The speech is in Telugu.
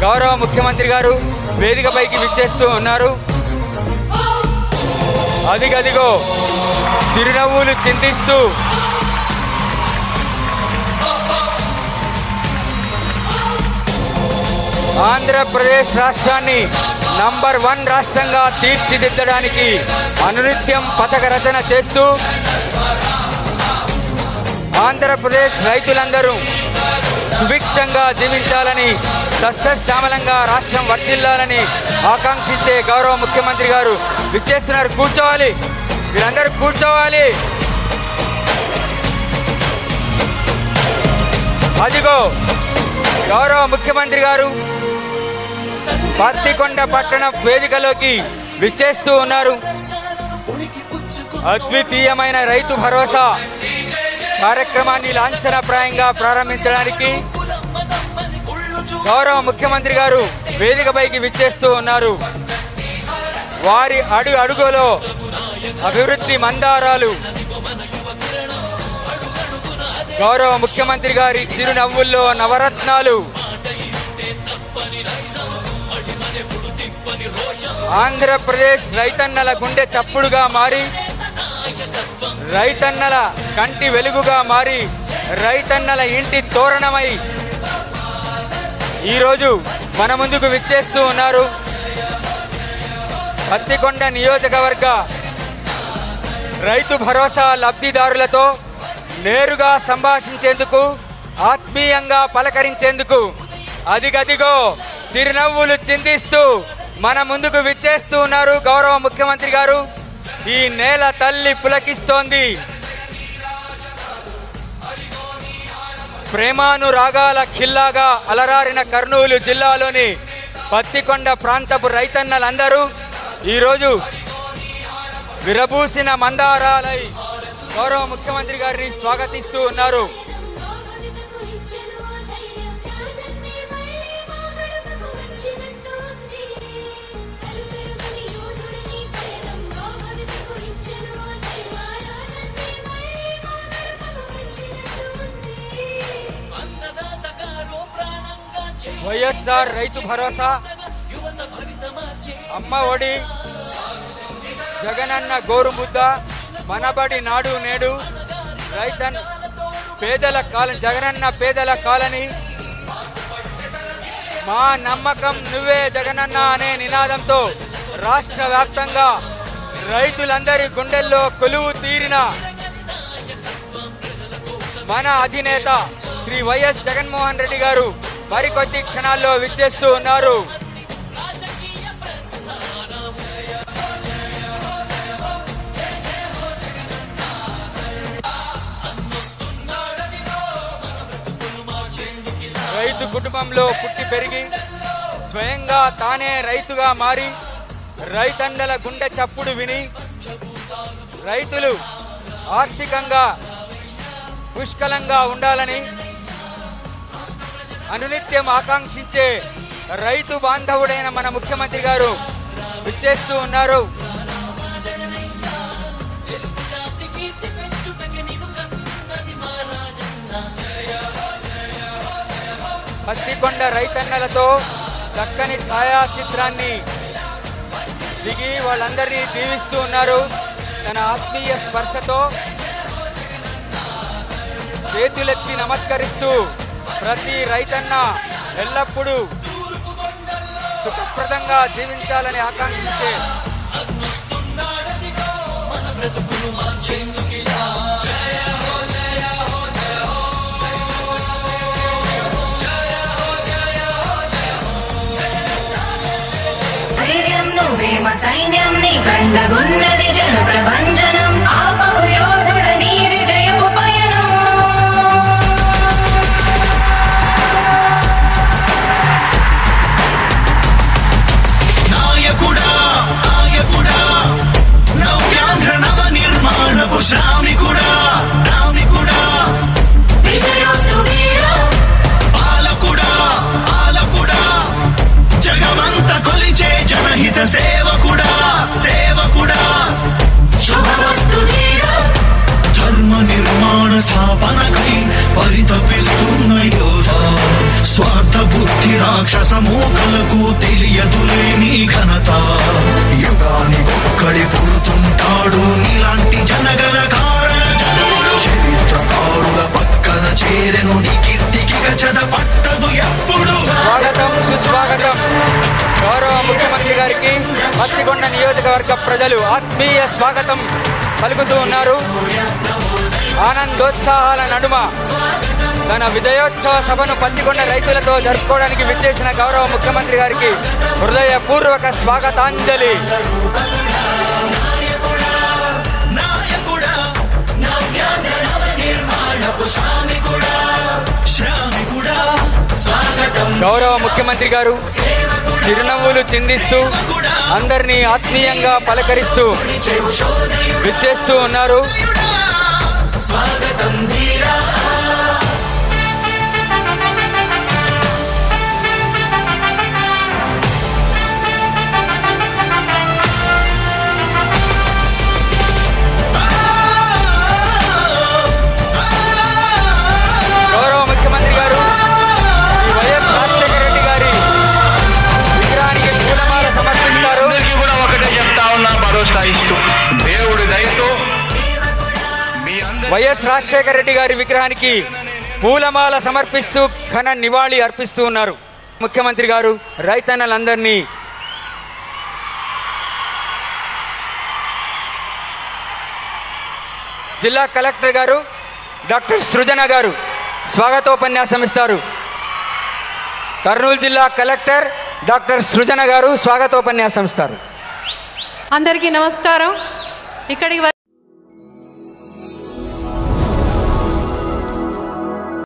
గౌరవ ముఖ్యమంత్రి గారు వేదికపైకి విచ్చేస్తూ ఉన్నారు అదిగదిగో చిరునవ్వులు చింతిస్తూ ఆంధ్రప్రదేశ్ రాష్ట్రాన్ని నంబర్ వన్ రాష్ట్రంగా తీర్చిదిద్దడానికి అనునిత్యం పథక రచన చేస్తూ ఆంధ్రప్రదేశ్ రైతులందరూ సుభిక్షంగా జీవించాలని సస్యశ్యామలంగా రాష్ట్రం వర్తిల్లాలని ఆకాంక్షించే గౌరవ ముఖ్యమంత్రి గారు విచ్చేస్తున్నారు కూర్చోవాలి వీరందరూ కూర్చోవాలి అదిగో గౌరవ ముఖ్యమంత్రి గారు పత్తికొండ పట్టణ వేదికలోకి విచ్చేస్తూ ఉన్నారు అద్వితీయమైన రైతు భరోసా కార్యక్రమాన్ని లాంఛనప్రాయంగా ప్రారంభించడానికి గౌరవ ముఖ్యమంత్రి గారు వేదికపైకి విచ్చేస్తూ ఉన్నారు వారి అడుగు అడుగులో అభివృద్ధి మందారాలు గౌరవ ముఖ్యమంత్రి గారి చిరునవ్వుల్లో నవరత్నాలు ఆంధ్రప్రదేశ్ రైతన్నల గుండె చప్పుడుగా మారి రైతన్నల కంటి వెలుగుగా మారి రైతన్నల ఇంటి తోరణమై ఈరోజు మన ముందుకు విచ్చేస్తూ ఉన్నారు పత్తికొండ నియోజకవర్గ రైతు భరోసా లబ్ధిదారులతో నేరుగా సంభాషించేందుకు ఆత్మీయంగా పలకరించేందుకు అదిగదిగో చిరునవ్వులు చిందిస్తూ మన ముందుకు విచ్చేస్తూ ఉన్నారు గౌరవ ముఖ్యమంత్రి గారు ఈ నేల తల్లి పులకిస్తోంది ప్రేమానురాగాల ఖిల్లాగా అలరారిన కర్నూలు జిల్లాలోని పత్తికొండ ప్రాంతపు రైతన్నలందరూ ఈరోజు విరబూసిన మందారాలై గౌరవ ముఖ్యమంత్రి గారిని స్వాగతిస్తూ ఉన్నారు వైఎస్ఆర్ రైతు భరోసా అమ్మ ఒడి జగనన్న గోరుముద్ద మనబడి నాడు నేడు రైతన్ పేదల కాలనీ జగనన్న పేదల కాలనీ మా నమ్మకం నువ్వే జగనన్న అనే నినాదంతో రాష్ట్ర వ్యాప్తంగా రైతులందరి గుండెల్లో కొలువు తీరిన మన అధినేత శ్రీ వైఎస్ జగన్మోహన్ రెడ్డి గారు మరికొద్ది క్షణాల్లో విచ్చేస్తూ ఉన్నారు రైతు కుటుంబంలో పుట్టి పెరిగి స్వయంగా తానే రైతుగా మారి రైతన్నల గుండె చప్పుడు విని రైతులు ఆర్థికంగా పుష్కలంగా ఉండాలని అనునిత్యం ఆకాంక్షించే రైతు బాంధవుడైన మన ముఖ్యమంత్రి గారు విచ్చేస్తూ ఉన్నారు పత్తికొండ రైతన్నలతో చక్కని ఛాయాచిత్రాన్ని దిగి వాళ్ళందరినీ దీవిస్తూ ఉన్నారు తన ఆత్మీయ స్పర్శతో చేతులెత్తి నమస్కరిస్తూ ప్రతి రైతన్న ఎల్లప్పుడూ సుఖప్రదంగా జీవించాలని ఆకాంక్షించే ధైర్యం నువ్వే మా సైన్యం నీ కండగున్నది జన ప్రభంజనం ఆపకు యోధుడ నీ విజయపు పయనం నాయకుడా నాయకుడా నవ్యాంధ్ర నవ నిర్మాణపు శ్రావ పెద్దలు ఆత్మీయ స్వాగతం పలుకుతూ ఉన్నారు ఆనందోత్సాహాల నడుమ తన విజయోత్సవ సభను పత్తికొండ రైతులతో జరుపుకోవడానికి విచ్చేసిన గౌరవ ముఖ్యమంత్రి గారికి హృదయపూర్వక స్వాగతాంజలి నాయకుడా శ్రామికుడా గౌరవ ముఖ్యమంత్రి గారు చిరునవ్వులు చిందిస్తూ అందరినీ ఆత్మీయంగా పలకరిస్తూ విచ్చేస్తూ ఉన్నారు గౌరవ ముఖ్యమంత్రి గారు ఈ వైఎస్ రాజశేఖర రెడ్డి గారి విగ్రహానికి పూలమాల సమర్పిస్తారు అందరికీ కూడా ఒకటే చెప్తా ఉన్నా భరోసా ఇస్తూ దేవుడి దయతో మీ అందరి వైఎస్ రాజశేఖర రెడ్డి గారి విగ్రహానికి పూలమాల సమర్పిస్తూ ఘన నివాళి అర్పిస్తూ ఉన్నారు ముఖ్యమంత్రి గారు రైతన్నలందరినీ జిల్లా కలెక్టర్ గారు డాక్టర్ సృజన గారు స్వాగతోపన్యాసం ఇస్తారు కర్నూలు జిల్లా కలెక్టర్ డాక్టర్ సృజన గారు స్వాగతోపన్యాసం ఇస్తారు అందరికీ నమస్కారం ఇక్కడికి